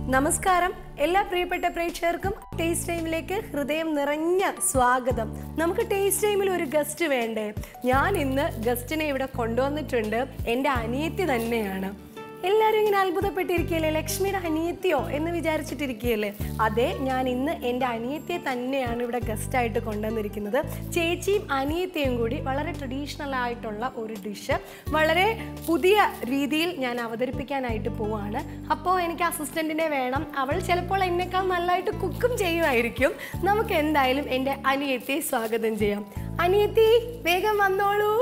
നമസ്കാരം എല്ലാ പ്രിയപ്പെട്ട പ്രേക്ഷകർക്കും ടേസ്റ്റ് ടൈമിലേക്ക് ഹൃദയം നിറഞ്ഞ സ്വാഗതം നമുക്ക് ടേസ്റ്റ് ടൈമിൽ ഒരു ഗസ്റ്റ് വേണ്ടേ ഞാൻ ഇന്ന് ഗസ്റ്റിനെ ഇവിടെ കൊണ്ടുവന്നിട്ടുണ്ട് എൻ്റെ അനിയത്തി തന്നെയാണ് എല്ലാവരും ഇങ്ങനെ അത്ഭുതപ്പെട്ടിരിക്കുകയല്ലേ ലക്ഷ്മിയുടെ അനിയത്തിയോ എന്ന് വിചാരിച്ചിട്ടിരിക്കുകയല്ലേ അതെ ഞാൻ ഇന്ന് എൻ്റെ അനിയത്തിയെ തന്നെയാണ് ഇവിടെ ഗസ്റ്റായിട്ട് കൊണ്ടുവന്നിരിക്കുന്നത് ചേച്ചിയും അനിയത്തിയും കൂടി വളരെ ട്രഡീഷണൽ ആയിട്ടുള്ള ഒരു ഡിഷ് വളരെ പുതിയ രീതിയിൽ ഞാൻ അവതരിപ്പിക്കാനായിട്ട് പോവാണ് അപ്പോൾ എനിക്ക് അസിസ്റ്റൻറ്റിനെ വേണം അവൾ ചിലപ്പോൾ എന്നെക്കാൾ നല്ലതായിട്ട് കുക്കും ചെയ്യുമായിരിക്കും നമുക്ക് എന്തായാലും എൻ്റെ അനിയത്തിയെ സ്വാഗതം ചെയ്യാം അനിയത്തി വേഗം വന്നോളൂ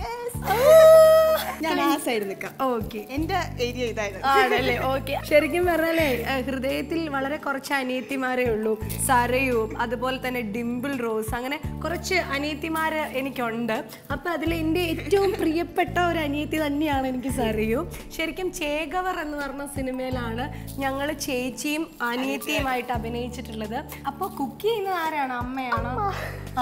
ഞാൻ ആ സൈഡ് നിൽക്കാം ഓക്കെ എന്റെ ഏരിയ ഇതായിരുന്നു ആണല്ലേ ഓക്കെ ശരിക്കും പറഞ്ഞാലേ ഏഹ്, ഹൃദയത്തിൽ വളരെ കുറച്ച് അനിയത്തിമാരേ ഉള്ളൂ സരയും അതുപോലെ തന്നെ ഡിംപിൾ റോസ് അങ്ങനെ കുറച്ച് അനിയത്തിമാര് എനിക്കുണ്ട് അപ്പൊ അതിൽ എൻ്റെ ഏറ്റവും പ്രിയപ്പെട്ട ഒരു അനിയത്തി തന്നെയാണ് എനിക്ക് സരയു ശരിക്കും ചേകവർ എന്ന് പറഞ്ഞ സിനിമയിലാണ് ഞങ്ങൾ ചേച്ചിയും അനിയത്തിയുമായിട്ട് അഭിനയിച്ചിട്ടുള്ളത് അപ്പൊ കുക്ക് ചെയ്യുന്നത് ആരാണ് അമ്മയാണോ ആ.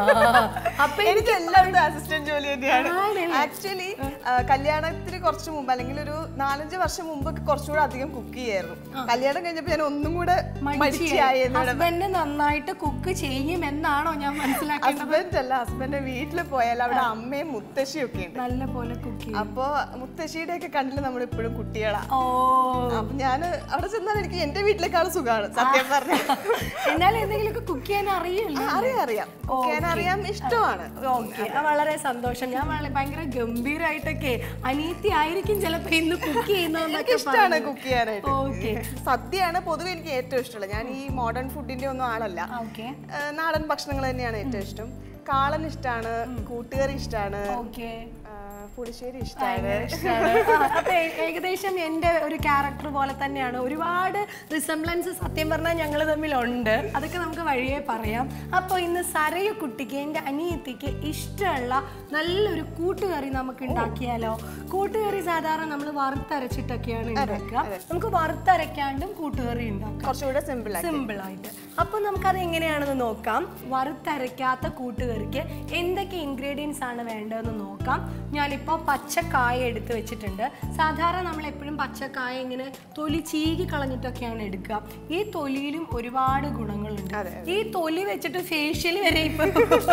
അപ്പൊ എനിക്ക് എല്ലാവരുടെ അസിസ്റ്റന്റ് ജോലി തന്നെയാണ് ആണല്ലേ? ആക്ച്വലി കല്യാണത്തിന് കുറച്ച് മുമ്പ് അല്ലെങ്കിൽ ഒരു നാലഞ്ച് വർഷം മുമ്പ് കുറച്ചുകൂടെ അധികം കുക്ക് ചെയ്യായിരുന്നു കല്യാണം കഴിഞ്ഞപ്പോൾ ഞാൻ ഒന്നും കൂടെ മടിച്ചായി ഹസ്ബൻഡ് നന്നായിട്ട് കുക്ക് ചെയ്യും എന്നാണോ ഞാൻ മനസ്സിലാക്കേണ്ടത് ഹസ്ബൻഡ് അല്ല ഹസ്ബൻഡ് വീട്ടിൽ പോയാൽ അവിടെ അമ്മയും മുത്തശ്ശിയും ഒക്കെ ഉണ്ട് നല്ല പോലെ കുക്ക് ചെയ്യും അപ്പൊ മുത്തശ്ശിയുടെ ഒക്കെ കണ്ടില് നമ്മൾ ഇപ്പോഴും കുട്ടികളാ ഓ അപ്പൊ ഞാൻ അവിടെ ചെന്നാൽ എനിക്ക് എന്റെ വീട്ടിലേക്കാളും സുഖമാണ് സത്യം പറഞ്ഞ എന്നാലും എന്തെങ്കിലുമൊക്കെ കുക്ക് ചെയ്യാൻ അറിയില്ല അറിയാം അറിയാം കുക്ക് ചെയ്യാൻ അറിയാം ഇഷ്ടമാണ് ഓക്കെ വളരെ സന്തോഷം ഞാൻ വളരെ ഭയങ്കര ഗംഭീരായിട്ടൊക്കെ അനീതി ആയിരിക്കും ചിലപ്പോ ഇന്ന് കുക്ക് ചെയ്യുന്നതെന്നൊക്കെ ഇഷ്ടമാണ് കുക്ക് ചെയ്യാനായിട്ട് ഓക്കെ സദ്യയാണ് പൊതുവെ എനിക്ക് ഏറ്റവും ഇഷ്ടമുള്ളത് ഞാൻ ഈ മോഡേൺ ഫുഡിന്റെ ഒന്നും ആളല്ല ഓക്കെ ഏഹ് നാടൻ ഭക്ഷണങ്ങൾ തന്നെയാണ് ഏറ്റവും ഇഷ്ടം കാളൻ ഇഷ്ടമാണ് കൂട്ടുകറി ഇഷ്ടമാണ് ഓക്കെ പുളിശ്ശേരി ഇഷ്ടമാണ് അപ്പൊ ഏ- ഏകദേശം എൻ്റെ ഒരു ക്യാരക്ടർ പോലെ തന്നെയാണ് ഒരുപാട് റിസംബ്ലൻസ് സത്യം പറഞ്ഞാൽ ഞങ്ങൾ തമ്മിലുണ്ട് അതൊക്കെ നമുക്ക് വഴിയേ പറയാം അപ്പോൾ ഇന്ന് സരയു കുട്ടിക്ക് എൻ്റെ അനിയത്തിക്ക് ഇഷ്ടമുള്ള നല്ലൊരു കൂട്ടുകറി നമുക്ക് ഉണ്ടാക്കിയാലോ കൂട്ടുകറി സാധാരണ നമ്മൾ വറുത്തരച്ചിട്ടൊക്കെയാണ് ഉണ്ടാക്കുക നമുക്ക് വറുത്തരയ്ക്കാണ്ടും കൂട്ടുകറി ഉണ്ടാക്കാം കുറച്ചുകൂടെ സിമ്പിൾ സിമ്പിൾ ആയിട്ട് അപ്പോൾ നമുക്കത് എങ്ങനെയാണെന്ന് നോക്കാം വറുത്തരയ്ക്കാത്ത കൂട്ടുകറിക്ക് എന്തൊക്കെ ഇൻഗ്രീഡിയൻസ് ആണ് വേണ്ടതെന്ന് നോക്കാം ഞാനിപ്പോൾ പച്ചക്കായ എടുത്ത് വെച്ചിട്ടുണ്ട് സാധാരണ നമ്മൾ എപ്പോഴും പച്ചക്കായ ഇങ്ങനെ തൊലി ചീകി കളഞ്ഞിട്ടൊക്കെയാണ് എടുക്കുക ഈ തൊലിയിലും ഒരുപാട് ഗുണങ്ങളുണ്ട് ഈ തൊലി വെച്ചിട്ട് ഫേഷ്യൽ വരെ ഇപ്പൊ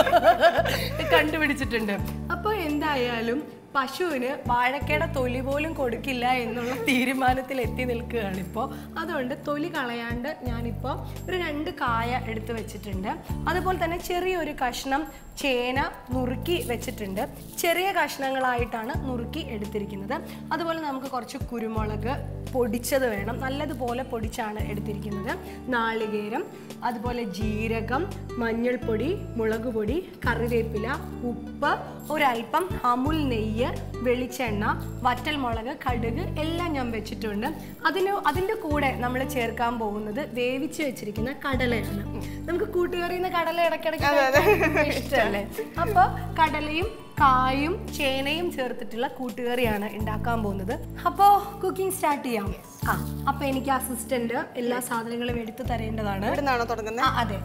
കണ്ടുപിടിച്ചിട്ടുണ്ട് അപ്പോൾ എന്തായാലും പശുവിന് വാഴക്കയുടെ തൊലി പോലും കൊടുക്കില്ല എന്നുള്ള തീരുമാനത്തിൽ എത്തി നിൽക്കുകയാണ് ഇപ്പോൾ അതുകൊണ്ട് തൊലി കളയാണ്ട് ഞാനിപ്പോൾ ഒരു രണ്ട് കായ എടുത്ത് വെച്ചിട്ടുണ്ട് അതുപോലെ തന്നെ ചെറിയൊരു കഷ്ണം ചേന നുറുക്കി വെച്ചിട്ടുണ്ട് ചെറിയ കഷ്ണങ്ങളായിട്ടാണ് നുറുക്കി എടുത്തിരിക്കുന്നത് അതുപോലെ നമുക്ക് കുറച്ച് കുരുമുളക് പൊടിച്ചത് വേണം നല്ലതുപോലെ പൊടിച്ചാണ് എടുത്തിരിക്കുന്നത് നാളികേരം അതുപോലെ ജീരകം മഞ്ഞൾപ്പൊടി മുളക് പൊടി കറിവേപ്പില ഉപ്പ് ഒരല്പം അമുൽ നെയ്യ് വെളിച്ചെണ്ണ വറ്റൽമുളക് കടുക് എല്ലാം ഞാൻ വെച്ചിട്ടുണ്ട് അതിന് അതിൻ്റെ കൂടെ നമ്മൾ ചേർക്കാൻ പോകുന്നത് വേവിച്ച് വെച്ചിരിക്കുന്ന കടലയാണ് നമുക്ക് കൂട്ടുകറിയുന്ന കടല ഇടയ്ക്കിടയ്ക്ക് ഇഷ്ടമല്ലേ അപ്പോൾ കടലയും കായും ചേനയും ചേർത്തിട്ടുള്ള കൂട്ടുകറിയാണ് ഉണ്ടാക്കാൻ പോകുന്നത് അപ്പോൾ കുക്കിംഗ് സ്റ്റാർട്ട് ചെയ്യാം ആ അപ്പോൾ എനിക്ക് അസിസ്റ്റന്റ് എല്ലാ സാധനങ്ങളും എടുത്തു തരേണ്ടതാണ് ഇവിടെ നിന്നാണോ തുടങ്ങുന്നത് ആ അതെ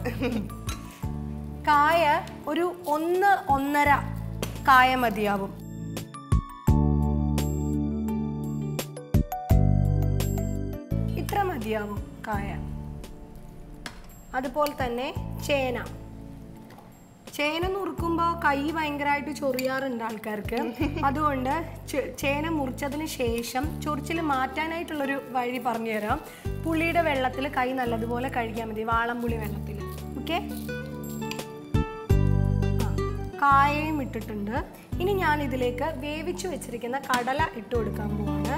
കായ ഒരു ഒന്ന് ഒന്നര കായ മതിയാവും ഇത്ര മതിയാവും കായ അതുപോലെ തന്നെ ചേന ചേന നുറുക്കുമ്പോൾ കൈ ഭയങ്കരമായിട്ട് ചൊറിയാറുണ്ട് ആൾക്കാർക്ക് അതുകൊണ്ട് ചെ- ചേന മുറിച്ചതിന് ശേഷം ചൊറിച്ചിൽ മാറ്റാനായിട്ടുള്ളൊരു വഴി പറഞ്ഞുതരാം പുളിയുടെ വെള്ളത്തിൽ കൈ നല്ലതുപോലെ കഴുകിയാൽ മതി വാളംപുളി വെള്ളത്തിൽ ഓക്കെ കായയും ഇട്ടിട്ടുണ്ട് ഇനി ഞാൻ ഇതിലേക്ക് വേവിച്ചു വെച്ചിരിക്കുന്ന കടല ഇട്ട് കൊടുക്കാൻ പോവാണ്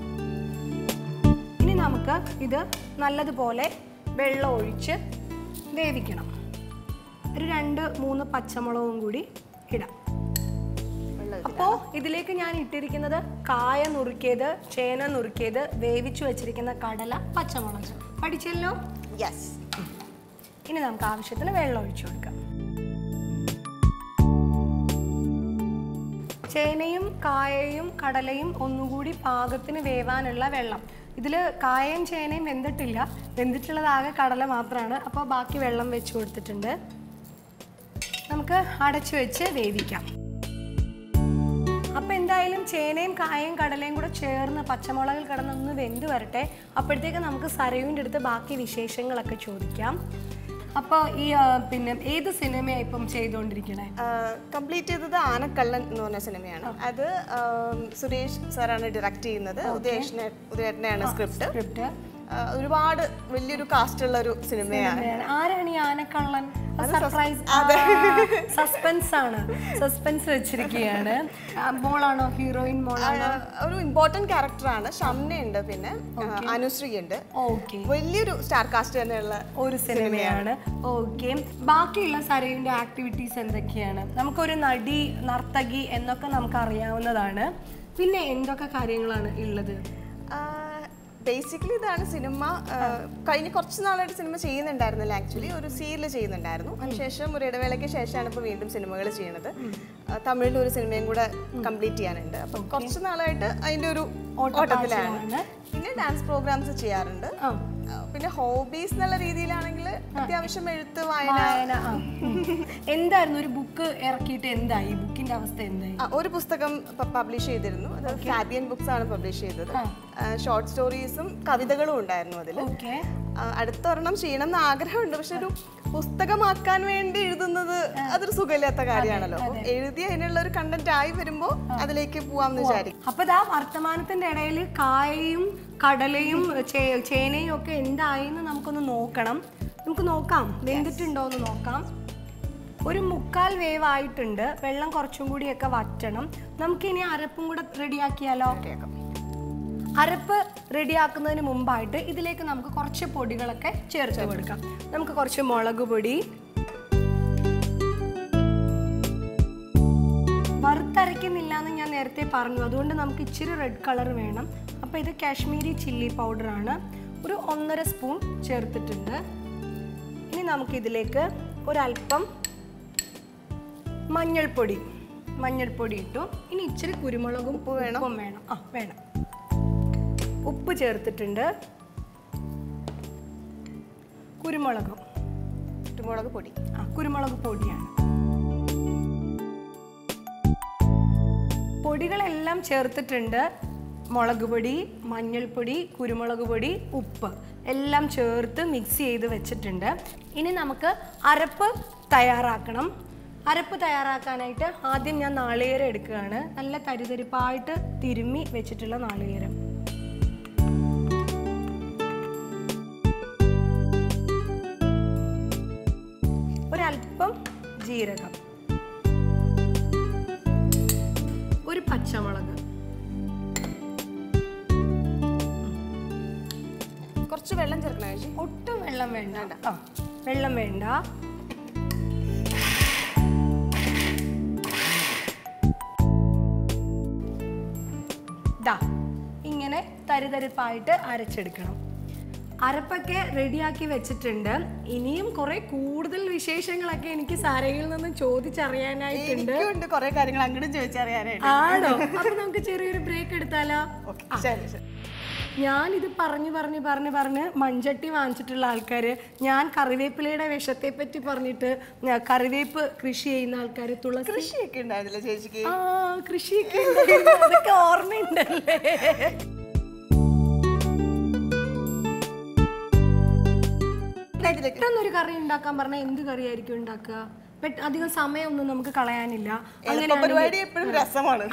ഇനി നമുക്ക് ഇത് നല്ലതുപോലെ വെള്ളം ഒഴിച്ച് വേവിക്കണം ഒരു രണ്ട് മൂന്ന് പച്ചമുളകും കൂടി ഇടാം അപ്പോൾ ഇതിലേക്ക് ഞാൻ ഇട്ടിരിക്കുന്നത് കായ നുറുക്കിയത് ചേന നുറുക്കിയത് വേവിച്ചു വെച്ചിരിക്കുന്ന കടല പച്ചമുളക് പഠിച്ചല്ലോ യെസ് ഇനി നമുക്ക് ആവശ്യത്തിന് വെള്ളം ഒഴിച്ചു കൊടുക്കാം ചേനയും കായയും കടലയും ഒന്നുകൂടി പാകത്തിന് വേവാനുള്ള വെള്ളം ഇതിൽ കായയും ചേനയും വെന്തിട്ടില്ല വെന്തിട്ടുള്ളത് ആകെ കടല മാത്രമാണ് അപ്പോൾ ബാക്കി വെള്ളം വെച്ച് കൊടുത്തിട്ടുണ്ട് നമുക്ക് അടച്ചു വെച്ച് വേവിക്കാം അപ്പൊ എന്തായാലും ചേനയും കായയും കടലയും കൂടെ ചേർന്ന് പച്ചമുളകിൽ കിടന്നൊന്ന് വെന്ത് വരട്ടെ അപ്പോഴത്തേക്ക് നമുക്ക് സരയുവിൻ്റെ അടുത്ത് ബാക്കി വിശേഷങ്ങളൊക്കെ ചോദിക്കാം അപ്പോൾ ഈ ആ, പിന്നെ ഏത് സിനിമയാണ് ഇപ്പം ചെയ്തുകൊണ്ടിരിക്കണേ കംപ്ലീറ്റ് ചെയ്തത് ആനക്കള്ളൻ എന്ന് പറഞ്ഞ സിനിമയാണ് അത് ആം, സുരേഷ് സാറാണ് ഡയറക്റ്റ് ചെയ്യുന്നത് ഉദയേഷിനെ ഉദയേട്ടനെയാണ് സ്ക്രിപ്റ്റ് സ്ക്രിപ്റ്റ് ഒരുപാട് വലിയൊരു കാസ്റ്റ് ഉള്ള ഒരു സിനിമയാണ് ആരാണ് ഈ ആനക്കള്ളൻ സർപ്രൈസ് സസ്പെൻസ് ആണ് സസ്പെൻസ് വെച്ചിരിക്കുകയാണ് ആ, മോളാണോ ഹീറോയിൻ മോളാണോ ആ, ഒരു ഇമ്പോർട്ടന്റ് ക്യാരക്ടറാണ് ഷംനയുണ്ട് പിന്നെ ആ, അനുശ്രീ ഉണ്ട് ഓക്കെ വലിയൊരു സ്റ്റാർ കാസ്റ്റ് തന്നെയുള്ള ഒരു സിനിമയാണ് ഓക്കെ ബാക്കിയുള്ള സരയുടെ ആക്ടിവിറ്റീസ് എന്തൊക്കെയാണ് നമുക്കൊരു നടി നർത്തകി എന്നൊക്കെ നമുക്ക് അറിയാവുന്നതാണ് പിന്നെ എന്തൊക്കെ കാര്യങ്ങളാണ് ഉള്ളത് ബേസിക്കലി ഇതാണ് സിനിമ ആ, കഴിഞ്ഞ കുറച്ച് നാളായിട്ട് സിനിമ ചെയ്യുന്നുണ്ടായിരുന്നില്ല ആക്ച്വലി ഒരു സീരിയൽ ചെയ്യുന്നുണ്ടായിരുന്നു അതിനുശേഷം ഒരു ഇടവേളയ്ക്ക് ശേഷമാണ് ഇപ്പോൾ വീണ്ടും സിനിമകൾ ചെയ്യുന്നത് ആ, തമിഴിൽ ഒരു സിനിമയും കൂടെ കംപ്ലീറ്റ് ചെയ്യാനുണ്ട് അപ്പം കുറച്ച് നാളായിട്ട് അതിൻ്റെ ഒരു ഓട്ടത്തിലാണ് പിന്നെ ഡാൻസ് പ്രോഗ്രാംസ് ചെയ്യാറുണ്ട് ആ ആ, പിന്നെ ഹോബീസ് എന്നുള്ള രീതിയിലാണെങ്കിൽ അത്യാവശ്യം എഴുത്ത് വായന വായന ആ. ഉം. എന്തായിരുന്നു ഒരു ബുക്ക് ഇറക്കിയിട്ട് എന്തായി ബുക്കിന്റെ അവസ്ഥ എന്തായി ആ, ഒരു പുസ്തകം പബ്ലിഷ് ചെയ്തിരുന്നു അത് ഫാബിയൻ ബുക്സ് ആണ് പബ്ലിഷ് ചെയ്തത് ഷോർട്ട് സ്റ്റോറീസും കവിതകളും ഉണ്ടായിരുന്നു അതിൽ ഓക്കെ അടുത്ത ഒരെണ്ണം ചെയ്യണം എന്ന് ആഗ്രഹമുണ്ട് പക്ഷെ ഒരു പുസ്തകമാക്കാൻ വേണ്ടി എഴുതുന്നത് അതൊരു സുഖമില്ലാത്ത കാര്യമാണല്ലോ അപ്പം എഴുതി അതിനുള്ള ഒരു കണ്ടന്റ് ആയി വരുമ്പോ അതിലേക്ക് പോവാന്ന് വിചാരിക്കും അപ്പൊ ദാ വർത്തമാനത്തിന്റെ ഇടയിൽ കായയും കടലയും ചേ- ചേനയും ഒക്കെ എന്തായി എന്ന് നമുക്കൊന്ന് നോക്കണം നമുക്ക് നോക്കാം വെന്തിട്ടുണ്ടോ എന്ന് നോക്കാം ഒരു മുക്കാൽ വേവ് ആയിട്ടുണ്ട് വെള്ളം കുറച്ചും കൂടിയൊക്കെ വറ്റണം നമുക്കിനി അരപ്പും കൂടെ റെഡിയാക്കിയാലോ അരപ്പ് റെഡിയാക്കുന്നതിന് മുമ്പായിട്ട് ഇതിലേക്ക് നമുക്ക് കുറച്ച് പൊടികളൊക്കെ ചേർത്ത് കൊടുക്കാം നമുക്ക് കുറച്ച് മുളക് പൊടി വറുത്തരയ്ക്കുന്നില്ല എന്ന് ഞാൻ നേരത്തെ പറഞ്ഞു അതുകൊണ്ട് നമുക്ക് ഇച്ചിരി റെഡ് കളർ വേണം അപ്പോൾ ഇത് കാശ്മീരി ചില്ലി പൗഡറാണ് ഒരു ഒന്നര സ്പൂൺ ചേർത്തിട്ടുണ്ട് ഇനി നമുക്കിതിലേക്ക് ഒരല്പം മഞ്ഞൾപ്പൊടി മഞ്ഞൾപ്പൊടി ഇട്ടു ഇനി ഇച്ചിരി കുരുമുളകും ഉപ്പും വേണം ആ വേണം ഉപ്പ് ചേർത്തിട്ടുണ്ട് കുരുമുളകും കുരുമുളക് പൊടി ആ കുരുമുളക് പൊടിയാണ് പൊടികളെല്ലാം ചേർത്തിട്ടുണ്ട് മുളക് പൊടി മഞ്ഞൾപ്പൊടി കുരുമുളക് പൊടി ഉപ്പ് എല്ലാം ചേർത്ത് മിക്സ് ചെയ്ത് വെച്ചിട്ടുണ്ട് ഇനി നമുക്ക് അരപ്പ് തയ്യാറാക്കണം അരപ്പ് തയ്യാറാക്കാനായിട്ട് ആദ്യം ഞാൻ നാളികേരം എടുക്കുകയാണ് നല്ല തരിതരിപ്പായിട്ട് തിരുമ്മി വെച്ചിട്ടുള്ള നാളികേരം ഒരല്പം ജീരകം ഒരു പച്ചമുളക് കുറച്ച് വെള്ളം ചേർക്കണം ചേച്ചി ഒട്ടും വെള്ളം വേണ്ട ആ വെള്ളം വേണ്ട ദാ ഇങ്ങനെ തരിതരിപ്പായിട്ട് അരച്ചെടുക്കണം അരപ്പൊക്കെ റെഡിയാക്കി വെച്ചിട്ടുണ്ട് ഇനിയും കുറെ കൂടുതൽ വിശേഷങ്ങളൊക്കെ എനിക്ക് സാരയിൽ നിന്ന് ചോദിച്ചറിയാനായിട്ടുണ്ട് എനിക്കുണ്ട് കുറെ കാര്യങ്ങൾ അങ്ങോട്ടും ചോദിച്ചറിയാനായിട്ട് ആണോ അപ്പൊ നമുക്ക് ചെറിയൊരു ബ്രേക്ക് എടുത്താലോ ഓക്കെ ശരി ശരി ഞാനിത് പറഞ്ഞു പറഞ്ഞ് പറഞ്ഞ് പറഞ്ഞ് മൺചട്ടി വാങ്ങിച്ചിട്ടുള്ള ആൾക്കാർ ഞാൻ കറിവേപ്പിലയുടെ വിഷത്തെ പറ്റി പറഞ്ഞിട്ട് ഞാൻ കറിവേപ്പ് കൃഷി ചെയ്യുന്ന ആൾക്കാർ തുളസി കൃഷിയൊക്കെ ഉണ്ടായിരുന്നില്ല ചേച്ചിക്ക് ആ കൃഷിയൊക്കെ ഉണ്ടായിരുന്നു. അതൊക്കെ ഓർമ്മയുണ്ടല്ലേ പെട്ടെന്നൊരു കറി ഉണ്ടാക്കാൻ പറഞ്ഞാൽ എന്ത് കറിയായിരിക്കും ഉണ്ടാക്കുക പെട്ട അധികം സമയമൊന്നും നമുക്ക് കളയാനില്ല എളുപ്പ പരിപാടി എപ്പോഴും രസമാണ്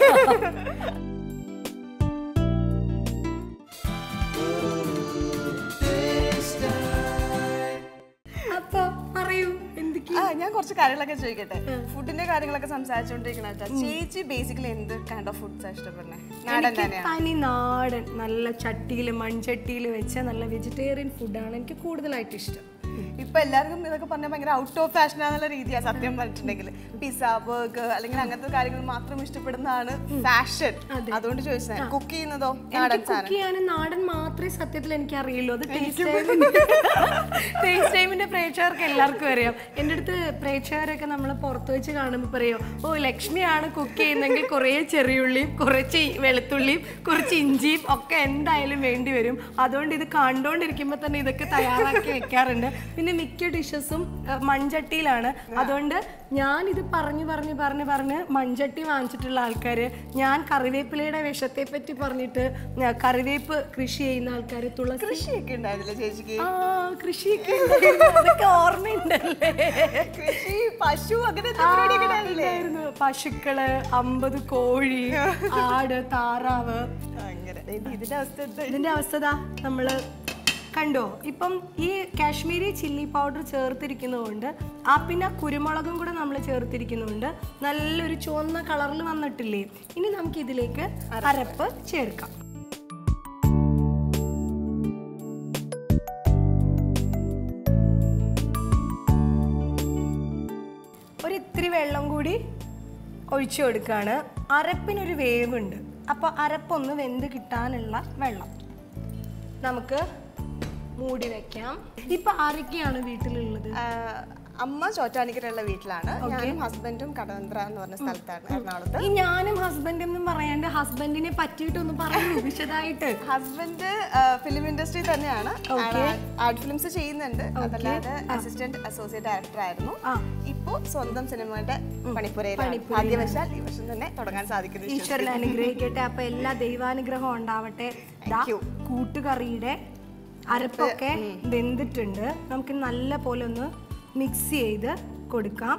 അപ്പൊ പറയൂ എന്തൊക്കെയാ ആ ഞാൻ കുറച്ച് കാര്യങ്ങളൊക്കെ ചോദിക്കട്ടെ ഫുഡിന്റെ കാര്യങ്ങളൊക്കെ സംസാരിച്ചോണ്ടിരിക്കണ ചേച്ചി ബേസിക്കലി എന്ത് കൈൻഡ് ഓഫ് ഫുഡ്സാ ഇഷ്ടപ്പെടുന്നത് നാടൻ എനിക്ക് തന്നെയാണ് തനി നാടൻ നല്ല ചട്ടിയിൽ മൺചട്ടിയിൽ വെച്ച നല്ല വെജിറ്റേറിയൻ ഫുഡാണ് എനിക്ക് കൂടുതലായിട്ട് ഇഷ്ടം ഇപ്പൊ എല്ലാവർക്കും ഇതൊക്കെ പറഞ്ഞാൽ ഭയങ്കര ഔട്ട് ഓഫ് ഫാഷൻ എന്നുള്ള രീതിയാണ് സത്യം പറഞ്ഞിട്ടുണ്ടെങ്കിൽ പിസ്സ ബർഗർ അല്ലെങ്കിൽ അങ്ങനത്തെ കാര്യങ്ങൾ മാത്രം ഇഷ്ടപ്പെടുന്നതാണ് ഫാഷൻ അതുകൊണ്ട് ചോദിച്ചത് കുക്ക് ചെയ്യുന്നതോ നാടൻ എനിക്ക് കുക്ക് ചെയ്യാനും നാടൻ മാത്രമേ സത്യത്തിൽ എനിക്ക് അറിയുള്ളൂ അത് ടേസ്റ്റ് ടേസ്റ്റ് ടൈമിന്റെ പ്രേക്ഷകർക്ക് എല്ലാവർക്കും അറിയാം എൻ്റെ അടുത്ത് പ്രേക്ഷകരൊക്കെ നമ്മൾ പുറത്ത് വെച്ച് കാണുമ്പോൾ പറയോ ഓ ലക്ഷ്മിയാണ് കുക്ക് ചെയ്യുന്നെങ്കിൽ കുറേ ചെറിയുള്ളിയും കുറച്ച് ഈ വെളുത്തുള്ളിയും കുറച്ച് ഇഞ്ചിയും ഒക്കെ എന്തായാലും വേണ്ടി വരും അതുകൊണ്ട് ഇത് കണ്ടുകൊണ്ടിരിക്കുമ്പോൾ തന്നെ ഇതൊക്കെ തയ്യാറാക്കി വെക്കാറുണ്ട് പിന്നെ പിന്നെ മിക്ക ഡിഷസും മൺചട്ടിയിലാണ് അതുകൊണ്ട് ഞാൻ ഇത് പറഞ്ഞു പറഞ്ഞു പറഞ്ഞു പറഞ്ഞ് മൺചട്ടി വാങ്ങിച്ചിട്ടുള്ള ആൾക്കാര് ഞാൻ കറിവേപ്പിലയുടെ വിഷത്തെ പറ്റി പറഞ്ഞിട്ട് ഞാൻ കറിവേപ്പ് കൃഷി ചെയ്യുന്ന ആൾക്കാര് തുളസി കൃഷിയൊക്കെ ഉണ്ടായിരുന്നില്ലേ ചേച്ചിക്ക് ആ കൃഷിയൊക്കെ ഉണ്ടായിരുന്നു. അതൊക്കെ ഓർമ്മയുണ്ടല്ലേ കൃഷി പശു അങ്ങനത്തെ ആ, പരിപാടിയൊക്കെ ഉണ്ടായിരുന്നില്ലേ ഉണ്ടായിരുന്നു. പശുക്കള് അമ്പത് കോഴി ആട് താറാവ് അങ്ങനെ ഇത് ഇതിന്റെ അവസ്ഥ എന്താ ഇതിന്റെ അവസ്ഥ ദാ നമ്മള് കണ്ടോ ഇപ്പം ഈ കാശ്മീരി ചില്ലി പൗഡർ ചേർത്തിരിക്കുന്നതുകൊണ്ട് ആ പിന്നെ കുരുമുളകും കൂടെ നമ്മൾ ചേർത്തിരിക്കുന്നതുകൊണ്ട് നല്ലൊരു ചുവന്ന കളറിൽ വന്നിട്ടില്ലേ ഇനി നമുക്ക് ഇതിലേക്ക് അരപ്പ് ചേർക്കാം ഒരു ഇത്തിരി വെള്ളം കൂടി ഒഴിച്ചു കൊടുക്കുകയാണ് അരപ്പിനൊരു വേവുണ്ട് അപ്പോൾ അരപ്പൊന്ന് വെന്ത് കിട്ടാനുള്ള വെള്ളം നമുക്ക് മൂടി വെക്കാം ഇപ്പൊ ആരൊക്കെയാണ് വീട്ടിലുള്ളത് ആ, അമ്മ ചോറ്റാനിക്കരുള്ള വീട്ടിലാണ് ഞാനും ഹസ്ബൻഡും കടവന്ത്ര എന്ന് പറഞ്ഞ സ്ഥലത്താണ് എറണാകുളത്ത് ഈ ഞാനും ഹസ്ബൻഡ് എന്നും പറയാണ്ട് ഹസ്ബൻഡിനെ പറ്റിയിട്ടൊന്ന് പറയൂ വിശദമായിട്ട് ഹസ്ബൻഡ് ഫിലിം ഇൻഡസ്ട്രി തന്നെയാണ് ആർട്ട് ഫിലിംസ് ചെയ്യുന്നുണ്ട് അതല്ലാതെ അസിസ്റ്റന്റ് അസോസിയേറ്റ് ഡയറക്ടർ ആയിരുന്നു ആ. ഇപ്പോ സ്വന്തം സിനിമയുടെ പണിപ്പുരയിലാണ് ഭാഗ്യവശാൽ ഈ വർഷം തന്നെ തുടങ്ങാൻ സാധിക്കുന്നു ഈശ്വരൻ അനുഗ്രഹിക്കട്ടെ അപ്പൊ എല്ലാ ദൈവാനുഗ്രഹവും ഉണ്ടാവട്ടെ ദാ you. കൂട്ടുകറിയുടെ അരപ്പൊക്കെ വെന്തിട്ടുണ്ട് നമുക്ക് നല്ല പോലെ ഒന്ന് മിക്സ് ചെയ്ത് കൊടുക്കാം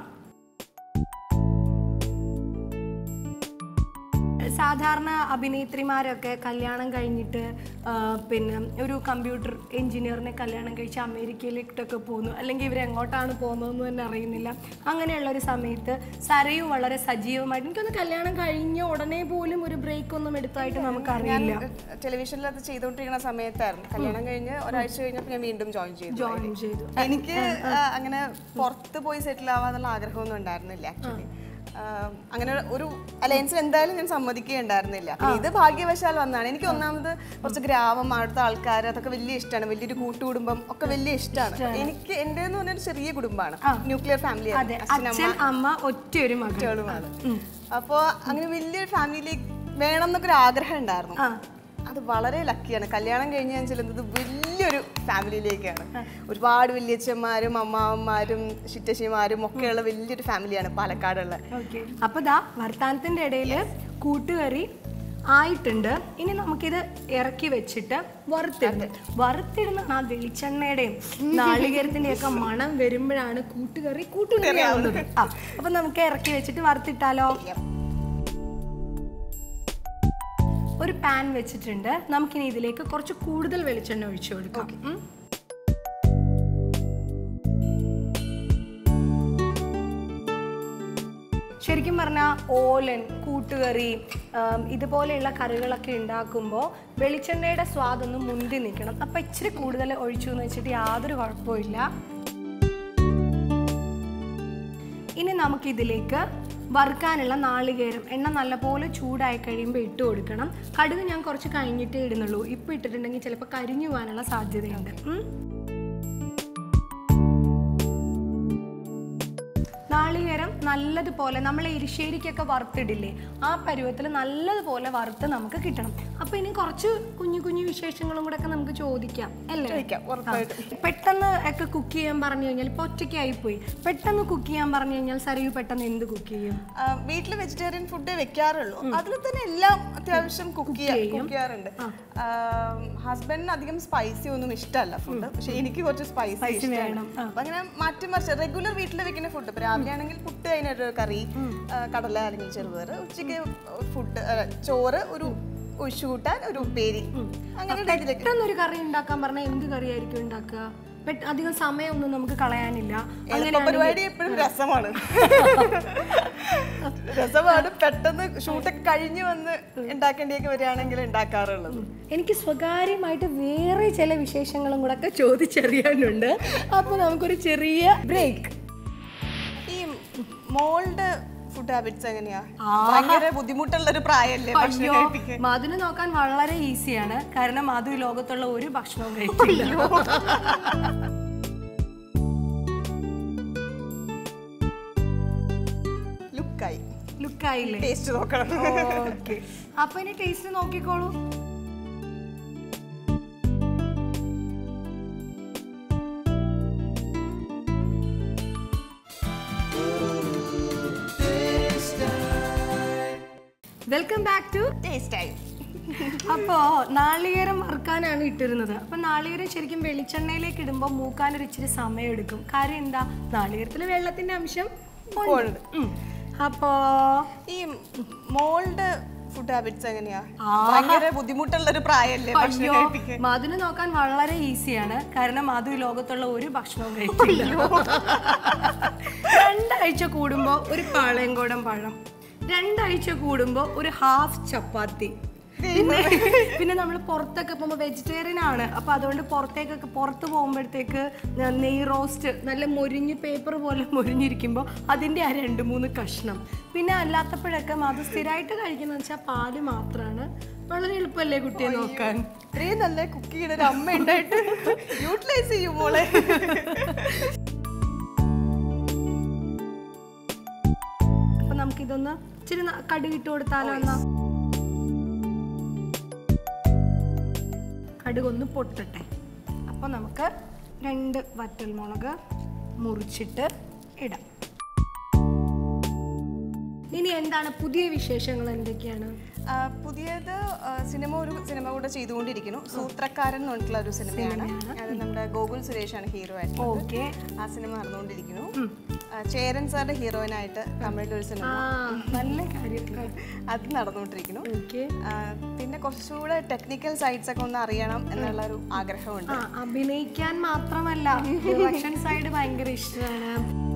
സാധാരണ അഭിനേത്രിമാരൊക്കെ കല്യാണം കഴിഞ്ഞിട്ട് ആ, പിന്നെ ഒരു കമ്പ്യൂട്ടർ എഞ്ചിനീയറിനെ കല്യാണം കഴിച്ച് അമേരിക്കയിലേക്കൊക്കെ പോകുന്നു അല്ലെങ്കിൽ ഇവരെങ്ങോട്ടാണ് പോകുന്നതെന്ന് തന്നെ അറിയുന്നില്ല അങ്ങനെയുള്ള ഒരു സമയത്ത് സരയു വളരെ സജീവമായിട്ട് എനിക്കൊന്ന് കല്യാണം കഴിഞ്ഞ ഉടനെ പോലും ഒരു ബ്രേക്ക് ഒന്നും എടുത്തായിട്ട് നമുക്കറിയില്ല ടെലിവിഷനിൽ അത് ചെയ്തുകൊണ്ടിരിക്കുന്ന സമയത്തായിരുന്നു കല്യാണം കഴിഞ്ഞ് ഒരാഴ്ച കഴിഞ്ഞപ്പോൾ ഞാൻ വീണ്ടും ജോയിൻ ചെയ്തു ജോയിൻ ചെയ്തു എനിക്ക് ആ, അങ്ങനെ പുറത്ത് പോയി സെറ്റിൽ ആവാന്നുള്ള ആഗ്രഹമൊന്നും ഉണ്ടായിരുന്നില്ല ആക്ച്വലി അങ്ങനെ ഒരു അലയൻസിൽ എന്തായാലും ഞാൻ സമ്മതിക്കുകയുണ്ടായിരുന്നില്ല പിന്നെ ഇത് ഭാഗ്യവശാൽ വന്നതാണ് എനിക്ക് ഒന്നാമത് കുറച്ച് ഗ്രാമം അവിടുത്തെ ആൾക്കാർ അതൊക്കെ വലിയ ഇഷ്ടമാണ് വലിയൊരു കൂട്ടുകുടുംബം ഒക്കെ വലിയ ഇഷ്ടമാണ് എനിക്ക് എൻ്റെ എന്ന് പറഞ്ഞൊരു ചെറിയ കുടുംബമാണ് ന്യൂക്ലിയർ ഫാമിലി അതെ അച്ഛൻ അമ്മ ഒറ്റയൊരു മകൾ കുട്ടികളുമാണ് അപ്പോൾ അങ്ങനെ വലിയൊരു ഫാമിലിയിലേക്ക് വേണം എന്നൊക്കെ ഒരു ആഗ്രഹം ഉണ്ടായിരുന്നു ആ അത് വളരെ ലക്കിയാണ് കല്യാണം കഴിഞ്ഞ് ഞാൻ ചെല്ലുന്നത് വലിയൊരു ഫാമിലിയിലേക്കാണ് ഒരുപാട് വലിയച്ഛന്മാരും അമ്മാവന്മാരും ചിറ്റശ്ശിമാരും ഒക്കെയുള്ള വലിയൊരു ഫാമിലിയാണ് പാലക്കാടുള്ള ഓക്കെ അപ്പൊ ദാ വർത്താനത്തിന്റെ ഇടയിൽ കൂട്ടുകറി ആയിട്ടുണ്ട് ഇനി നമുക്കിത് ഇറക്കി വെച്ചിട്ട് വറുത്തിടണം വറുത്തിടുന്ന ആ വെളിച്ചെണ്ണയുടെയും നാളികേരത്തിന്റെയും ഒക്കെ മണം വരുമ്പോഴാണ് കൂട്ടുകറി കൂട്ടുകറി ആവുന്നത് ആ അപ്പൊ നമുക്ക് ഇറക്കി വെച്ചിട്ട് വറുത്തിട്ടാലോ ഒരു പാൻ വെച്ചിട്ടുണ്ട് നമുക്കിനി ഇതിലേക്ക് കുറച്ച് കൂടുതൽ വെളിച്ചെണ്ണ ഒഴിച്ചു കൊടുക്കാം ഉം. ശരിക്കും പറഞ്ഞാൽ ഓലൻ കൂട്ടുകറി ആം, ഇതുപോലെയുള്ള കറികളൊക്കെ ഉണ്ടാക്കുമ്പോൾ വെളിച്ചെണ്ണയുടെ സ്വാദൊന്നും മുന്തി നിൽക്കണം അപ്പം ഇച്ചിരി കൂടുതൽ ഒഴിച്ചു എന്ന് വെച്ചിട്ട് യാതൊരു കുഴപ്പമില്ല ഇനി നമുക്കിതിലേക്ക് വറുക്കാനുള്ള നാളികേരം എണ്ണ നല്ലപോലെ ചൂടായി കഴിയുമ്പോൾ ഇട്ട് കൊടുക്കണം കടുക് ഞാൻ കുറച്ച് കഴിഞ്ഞിട്ടേ ഇടുന്നുള്ളൂ ഇപ്പം ഇട്ടിട്ടുണ്ടെങ്കിൽ ചിലപ്പോൾ കരിഞ്ഞു പോകാനുള്ള സാധ്യതയുണ്ട് ഉം. നാളികേരം നല്ലതുപോലെ നമ്മൾ എരിശ്ശേരിക്കൊക്കെ വറുത്തിടില്ലേ ആ പരുവത്തിൽ നല്ലതുപോലെ വറുത്ത് നമുക്ക് കിട്ടണം അപ്പൊ ഇനി കുറച്ച് കുഞ്ഞു കുഞ്ഞു വിശേഷങ്ങളും കൂടെ ഒക്കെ നമുക്ക് ചോദിക്കാം അല്ലേ ചോദിക്കാം, ഉറപ്പായിട്ടും. ആ. പെട്ടെന്ന് ഒക്കെ കുക്ക് ചെയ്യാൻ പറഞ്ഞു കഴിഞ്ഞാൽ ഇപ്പൊ ഒറ്റയ്ക്കായി പോയി പെട്ടെന്ന് കുക്ക് ചെയ്യാൻ പറഞ്ഞു കഴിഞ്ഞാൽ സരയു പെട്ടെന്ന് എന്ത് കുക്ക് ചെയ്യും വീട്ടിൽ വെജിറ്റേറിയൻ ഫുഡ് വെക്കാറുള്ളൂ അതിൽ തന്നെ എല്ലാം അത്യാവശ്യം കുക്ക് കുക്ക് ചെയ്യാറുണ്ട് ഹസ്ബൻഡിന് അധികം സ്പൈസി ഒന്നും ഇഷ്ടമല്ല ഫുഡ് പക്ഷെ എനിക്ക് കുറച്ച് സ്പൈസി ഇഷ്ടമാണ് വേണം. അപ്പൊ അങ്ങനെ മാറ്റി മറിച്ച് റെഗുലർ വീട്ടിൽ വെക്കുന്ന ഫുഡ് ഇപ്പൊ രാവിലെ ആണെങ്കിൽ പുട്ട് അതിനൊരു കറി ആ, കടല അല്ലെങ്കിൽ ചെറുപയർ ഉച്ചയ്ക്ക് ഫുഡ് ചോറ് ഒരു ഒഴിച്ചുകൂട്ടാൻ ഒരു ഉപ്പേരി അങ്ങനെ ഒരു ഇതിലേക്ക് പെട്ടെന്ന് ഒരു കറി ഉണ്ടാക്കാൻ പറഞ്ഞാൽ എന്ത് കറിയായിരിക്കും ഉണ്ടാക്കുക പെട്ട- അധികം സമയമൊന്നും നമുക്ക് കളയാനില്ല എളുപ്പ പരിപാടി എപ്പോഴും രസമാണ് രസമാണ് പെട്ടെന്ന് ഷൂട്ടൊക്കെ കഴിഞ്ഞ് വന്ന് ഉണ്ടാക്കേണ്ടിയൊക്കെ വരികയാണെങ്കിൽ ഉണ്ടാക്കാറുള്ളത് എനിക്ക് സ്വകാര്യമായിട്ട് വേറെ ചില വിശേഷങ്ങളും കൂടെ ഒക്കെ ചോദിച്ചറിയാനുണ്ട് അപ്പൊ നമുക്കൊരു ചെറിയ ബ്രേക്ക് ഈ മോളുടെ ഫുഡ് ഹാബിറ്റ്സ് എങ്ങനെയാ ഭയങ്കര ബുദ്ധിമുട്ടുള്ള ഒരു പ്രായമല്ലേ ഭക്ഷണം അയ്യോ കഴിപ്പിക്കാൻ മധുന് നോക്കാൻ വളരെ ഈസിയാണ് കാരണം മധു ഈ ലോകത്തുള്ള ഒരു ഭക്ഷണവും കഴിക്കില്ല ലുക്കായി ലുക്കായില്ലേ ടേസ്റ്റ് നോക്കണം ഓക്കെ അപ്പൊ ഇനി ടേസ്റ്റ് നോക്കിക്കോളൂ വെൽക്കം ബാക്ക് ടു ടേസ്റ്റ് ആയി അപ്പോ നാളികേരം വറുക്കാനാണ് ഇട്ടിരുന്നത് അപ്പൊ നാളികേരം ശരിക്കും വെളിച്ചെണ്ണയിലേക്ക് ഇടുമ്പോൾ മൂക്കാൻ ഒരു ഇച്ചിരി സമയം എടുക്കും കാര്യം എന്താ നാളികേരത്തില് വെള്ളത്തിന്റെ അംശം ഉണ്ട് ഉം. അപ്പോ ഈ മോൾഡ് ഫുഡ് ഹാബിറ്റ്സ് എങ്ങനെയാ ഭയങ്കര ബുദ്ധിമുട്ടുള്ള ഒരു പ്രായമല്ലേ ഭക്ഷണം അയ്യോ കഴിപ്പിക്കാൻ മധുന് നോക്കാൻ വളരെ ഈസിയാണ് കാരണം മധു ഈ ലോകത്തുള്ള ഒരു ഭക്ഷണവും കഴിക്കില്ല രണ്ടാഴ്ച കൂടുമ്പോ ഒരു പാളയംകോടൻ പഴം രണ്ടാഴ്ച കൂടുമ്പോ ഒരു ഹാഫ് ചപ്പാത്തി പിന്നെ പിന്നെ നമ്മൾ പുറത്തൊക്കെ പോകുമ്പോൾ വെജിറ്റേറിയൻ ആണ് അപ്പൊ അതുകൊണ്ട് പുറത്തേക്കൊക്കെ പുറത്ത് പോകുമ്പോഴത്തേക്ക് നെയ് റോസ്റ്റ് നല്ല മൊരിഞ്ഞ് പേപ്പർ പോലെ മൊരിഞ്ഞിരിക്കുമ്പോൾ അതിൻ്റെ ആ രണ്ട് മൂന്ന് കഷ്ണം പിന്നെ അല്ലാത്തപ്പോഴൊക്കെ അത് സ്ഥിരമായിട്ട് കഴിക്കുന്ന വെച്ചാൽ പാല് മാത്രമാണ് വളരെ എളുപ്പമല്ലേ കുട്ടിയെ നോക്കാൻ ഇത്രയും നല്ല കുക്ക് ചെയ്യുന്ന ഒരു അമ്മ ഉണ്ടായിട്ട് യൂട്ടിലൈസ് ചെയ്യും മോളെ അപ്പൊ നമുക്കിതൊന്ന് ഇച്ചിരി ന- കടുകിട്ട് കൊടുത്താലോ എന്നാ കടുകൊന്ന് പൊട്ടട്ടെ അപ്പൊ നമുക്ക് രണ്ട് വറ്റൽമുളക് മുറിച്ചിട്ട് ഇടാം ഇനി എന്താണ് പുതിയ വിശേഷങ്ങൾ എന്തൊക്കെയാണ് ആ, പുതിയത് ആ, സിനിമ ഒരു സിനിമ കൂടെ ചെയ്തുകൊണ്ടിരിക്കുന്നു സൂത്രക്കാരൻ എന്ന് പറഞ്ഞിട്ടുള്ള ഒരു സിനിമയാണ് അത് നമ്മുടെ ഗോകുൽ സുരേഷാണ് ഹീറോ ആയിട്ട് ഓക്കെ ആ സിനിമ നടന്നുകൊണ്ടിരിക്കുന്നു ആ, ചേരൻ സാറിന്റെ ഹീറോയിനായിട്ട് തമിഴിലൊരു സിനിമ ആ നല്ല കാര്യം അത് നടന്നുകൊണ്ടിരിക്കുന്നു ഓക്കെ ആ, പിന്നെ കുറച്ചുകൂടെ ടെക്നിക്കൽ സൈഡ്സ് ഒക്കെ ഒന്ന് അറിയണം എന്നുള്ള ഒരു ആഗ്രഹമുണ്ട് ആ അഭിനയിക്കാൻ മാത്രമല്ല പ്രൊഡക്ഷൻ സൈഡ് ഭയങ്കര ഇഷ്ടമാണ്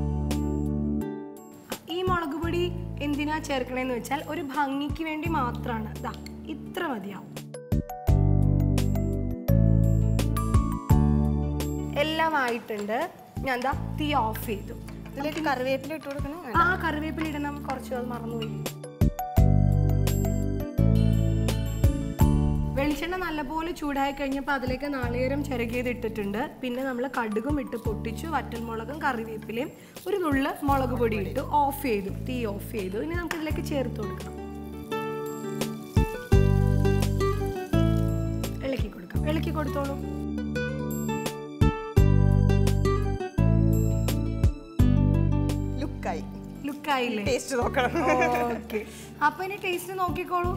ഈ മുളക് പൊടി എന്തിനാ ചേർക്കണേന്ന് വെച്ചാൽ ഒരു ഭംഗിക്ക് വേണ്ടി മാത്രമാണ് ദാ ഇത്ര മതിയാവും എല്ലാം ആയിട്ടുണ്ട് ഞാൻ ദാ തീ ഓഫ് ചെയ്തു ഇതിലേക്ക് കറിവേപ്പില ഇട്ട് കൊടുക്കണം ആ കറിവേപ്പില ഇടണം കുറച്ച് അത് മറന്നുപോയി വെളിച്ചെണ്ണ നല്ലപോലെ ചൂടായി കഴിഞ്ഞപ്പോൾ അതിലേക്ക് നാളികേരം ചിരകിയത് ഇട്ടിട്ടുണ്ട് പിന്നെ നമ്മൾ കടുകും ഇട്ട് പൊട്ടിച്ചു വറ്റൽമുളകും കറിവേപ്പിലയും ഒരു നുള്ള് മുളക് പൊടി ഇട്ട് ഓഫ് ചെയ്തു തീ ഓഫ് ചെയ്തു ഇനി നമുക്ക് ഇതിലേക്ക് ചേർത്ത് കൊടുക്കണം ഇളക്കി കൊടുക്കാം ഇളക്കി കൊടുത്തോളൂ ലുക്കായി ലുക്കായില്ലേ ടേസ്റ്റ് നോക്കണം ഓക്കെ അപ്പൊ ഇനി ടേസ്റ്റ് നോക്കിക്കോളൂ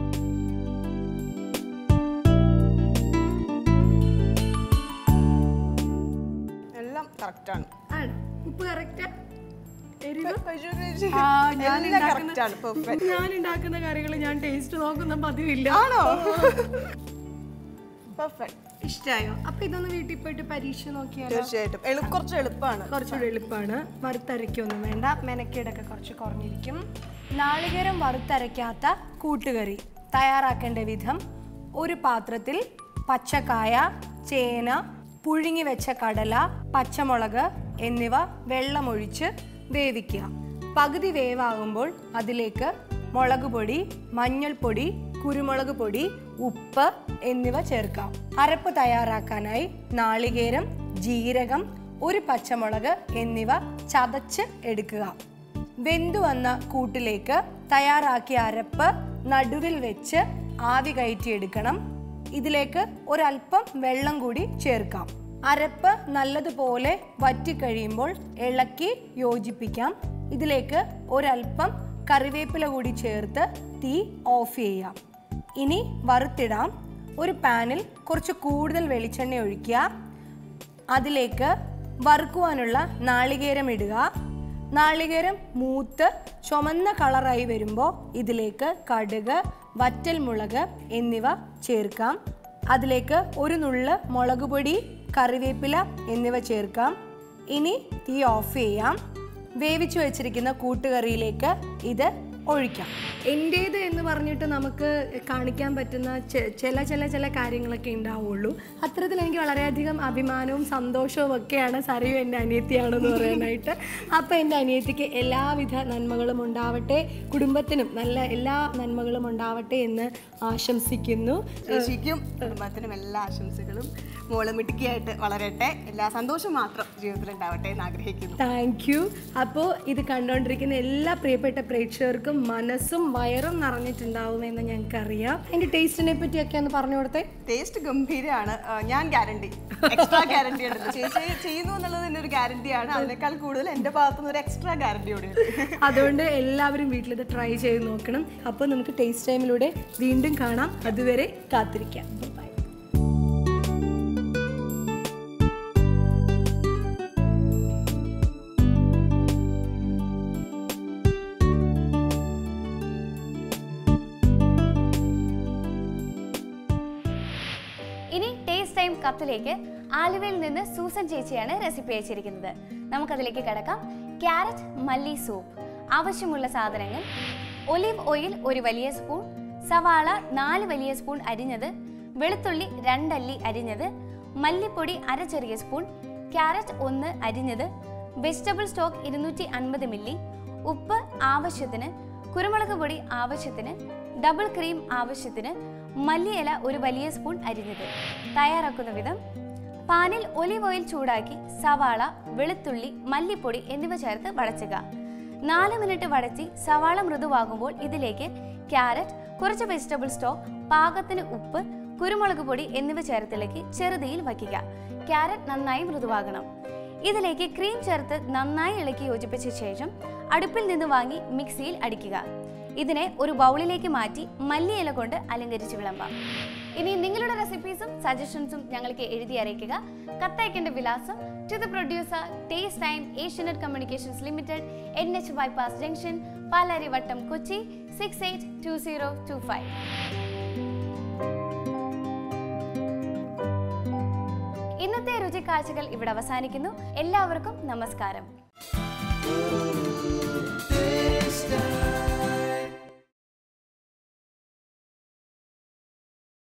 എല്ലാം കറക്റ്റാണ് ആണ് ഉപ്പ് കറക്റ്റ് എരിവ് കഴിച്ചു, കഴിച്ചു. ആ, ഞാൻ എല്ലാം ഉണ്ടാക്കുന്ന- കറക്റ്റാണ് പെർഫെക്റ്റ് ഞാൻ ഉണ്ടാക്കുന്ന കറികൾ ഞാൻ ടേസ്റ്റ് നോക്കുന്ന പതിവില്ല ആണോ പെർഫെക്റ്റ് ഇഷ്ടായോ അപ്പൊ ഇതൊന്ന് വീട്ടിൽ പോയിട്ട് പരീക്ഷ നോക്കിയാലോ തീർച്ചയായിട്ടും എളു കുറച്ച് എളുപ്പമാണ് കുറച്ചുകൂടി എളുപ്പമാണ് വറുത്തരയ്ക്കൊന്നും വേണ്ട മെനക്കേടൊക്കെ കുറച്ച് കുറഞ്ഞിരിക്കും നാളികേരം വറുത്തരയ്ക്കാത്ത കൂട്ടുകറി തയ്യാറാക്കേണ്ട വിധം ഒരു പാത്രത്തിൽ പച്ചക്കായ ചേന പുഴുങ്ങി വെച്ച കടല പച്ചമുളക് എന്നിവ വെള്ളമൊഴിച്ച് വേവിക്കുക പകുതി വേവാകുമ്പോൾ അതിലേക്ക് മുളക് പൊടി മഞ്ഞൾപ്പൊടി കുരുമുളക് പൊടി ഉപ്പ് എന്നിവ ചേർക്കാം അരപ്പ് തയ്യാറാക്കാനായി നാളികേരം ജീരകം ഒരു പച്ചമുളക് എന്നിവ ചതച്ച് എടുക്കുക വെന്തു വന്ന കൂട്ടിലേക്ക് തയ്യാറാക്കിയ അരപ്പ് നടുവിൽ വെച്ച് ആവി കയറ്റിയെടുക്കണം ഇതിലേക്ക് ഒരല്പം വെള്ളം കൂടി ചേർക്കാം അരപ്പ് നല്ലതുപോലെ വറ്റിക്കഴിയുമ്പോൾ ഇളക്കി യോജിപ്പിക്കാം ഇതിലേക്ക് ഒരല്പം കറിവേപ്പില കൂടി ചേർത്ത് തീ ഓഫ് ചെയ്യാം ഇനി വറുത്തിടാം ഒരു പാനിൽ കുറച്ച് കൂടുതൽ വെളിച്ചെണ്ണ ഒഴിക്കുക അതിലേക്ക് വറുക്കുവാനുള്ള നാളികേരം ഇടുക നാളികേരം മൂത്ത് ചുമന്ന കളറായി വരുമ്പോൾ ഇതിലേക്ക് കടുക് വറ്റൽമുളക് എന്നിവ ചേർക്കാം അതിലേക്ക് ഒരു നുള്ള് മുളക് പൊടി കറിവേപ്പില എന്നിവ ചേർക്കാം ഇനി തീ ഓഫ് ചെയ്യാം വേവിച്ചു വെച്ചിരിക്കുന്ന കൂട്ടുകറിയിലേക്ക് ഇത് ഒഴിക്കാം എൻ്റേത് എന്ന് പറഞ്ഞിട്ട് നമുക്ക് കാണിക്കാൻ പറ്റുന്ന ചെ- ചില ചില ചില കാര്യങ്ങളൊക്കെ ഉണ്ടാവുള്ളൂ അത്തരത്തിൽ എനിക്ക് വളരെയധികം അഭിമാനവും സന്തോഷവും ഒക്കെയാണ് സരയു എൻ്റെ അനിയത്തിയാണെന്ന് പറയാനായിട്ട് അപ്പോൾ എൻ്റെ അനിയത്തിക്ക് എല്ലാവിധ നന്മകളും ഉണ്ടാവട്ടെ കുടുംബത്തിനും നല്ല എല്ലാ നന്മകളും ഉണ്ടാവട്ടെ എന്ന് ആശംസിക്കുന്നു ചേച്ചിക്കും കുടുംബത്തിനും എല്ലാ ആശംസകളും മോള് മിടുക്കിയായിട്ട് വളരട്ടെ എല്ലാ സന്തോഷം മാത്രം ജീവിതത്തിൽ ഉണ്ടാവട്ടെ എന്ന് ആഗ്രഹിക്കുന്നു താങ്ക് യു അപ്പോൾ ഇത് കണ്ടുകൊണ്ടിരിക്കുന്ന എല്ലാ പ്രിയപ്പെട്ട പ്രേക്ഷകർക്കും എല്ലാവർക്കും മനസ്സും വയറും നിറഞ്ഞിട്ടുണ്ടാവുമെന്ന് ഞങ്ങൾക്കറിയാം അതിന്റെ ടേസ്റ്റിനെ പറ്റിയൊക്കെ ഒന്ന് പറഞ്ഞു കൊടുത്തേ ടേസ്റ്റ് ഗംഭീരമാണ് ആ, ഞാൻ ഗ്യാരണ്ടി എക്സ്ട്രാ ഗ്യാരണ്ടി ഉണ്ട് ചേച്ചി ചെയ്യുന്നു എന്നുള്ളത് തന്നെ ഒരു ഗ്യാരണ്ടിയാണ് അതിനേക്കാൾ കൂടുതൽ എൻ്റെ ഭാഗത്തുനിന്ന് ഒരു എക്സ്ട്രാ ഗ്യാരണ്ടി കൂടി ഉണ്ട് അതുകൊണ്ട് എല്ലാവരും വീട്ടിൽ ഇത് ട്രൈ ചെയ്ത് നോക്കണം അപ്പോൾ നമുക്ക് ടേസ്റ്റ് ടൈമിലൂടെ വീണ്ടും കാണാം അതുവരെ കാത്തിരിക്കാം ബൈ ഇനി ടേസ്റ്റ് ടൈം കപ്പിലേക്ക് ആലുവയിൽ നിന്ന് സൂസൻ ചേച്ചിയാണ് റെസിപ്പി അയച്ചിരിക്കുന്നത് നമുക്കതിലേക്ക് കിടക്കാം ക്യാരറ്റ് മല്ലി സൂപ്പ് ആവശ്യമുള്ള സാധനങ്ങൾ ഒലിവ് ഓയിൽ ഒരു വലിയ സ്പൂൺ സവാള നാല് വലിയ സ്പൂൺ അരിഞ്ഞത് വെളുത്തുള്ളി രണ്ടല്ലി അരിഞ്ഞത് മല്ലിപ്പൊടി അര ചെറിയ സ്പൂൺ ക്യാരറ്റ് ഒന്ന് അരിഞ്ഞത് വെജിറ്റബിൾ സ്റ്റോക്ക് ഇരുന്നൂറ്റി അൻപത് മില്ലി ഉപ്പ് ആവശ്യത്തിന് കുരുമുളക് പൊടി ആവശ്യത്തിന് ഡബിൾ ക്രീം ആവശ്യത്തിന് മല്ലിയില ഒരു വലിയ സ്പൂൺ അരിഞ്ഞത് തയ്യാറാക്കുന്ന വിധം പാനിൽ ഒലിവ് ഓയിൽ ചൂടാക്കി സവാള വെളുത്തുള്ളി മല്ലിപ്പൊടി എന്നിവ ചേർത്ത് വടച്ചുക നാല് മിനിറ്റ് വടച്ചി സവാള മൃദുവാകുമ്പോൾ ഇതിലേക്ക് ക്യാരറ്റ് കുറച്ച് വെജിറ്റബിൾ സ്റ്റോക്ക് പാകത്തിന് ഉപ്പ് കുരുമുളക് പൊടി എന്നിവ ചേർത്തിളക്കി ചെറുതീയിൽ വയ്ക്കുക ക്യാരറ്റ് നന്നായി മൃദുവാകണം ഇതിലേക്ക് ക്രീം ചേർത്ത് നന്നായി ഇളക്കി യോജിപ്പിച്ച ശേഷം അടുപ്പിൽ നിന്ന് വാങ്ങി മിക്സിയിൽ അടിക്കുക ഇതിനെ ഒരു ബൗളിലേക്ക് മാറ്റി മല്ലിയില കൊണ്ട് അലങ്കരിച്ച് വിളമ്പാം ഇനി നിങ്ങളുടെ റെസിപ്പീസും സജഷൻസും ഞങ്ങൾക്ക് എഴുതി അറിയിക്കുക കത്തയക്കേണ്ട വിലാസം to the producer taste time Asianet communications limited N H bypass junction Palarivattom Kochi six eight two zero two five ഇന്നത്തെ രുചിക്കാഴ്ചകൾ ഇവിടെ അവസാനിക്കുന്നു എല്ലാവർക്കും നമസ്കാരം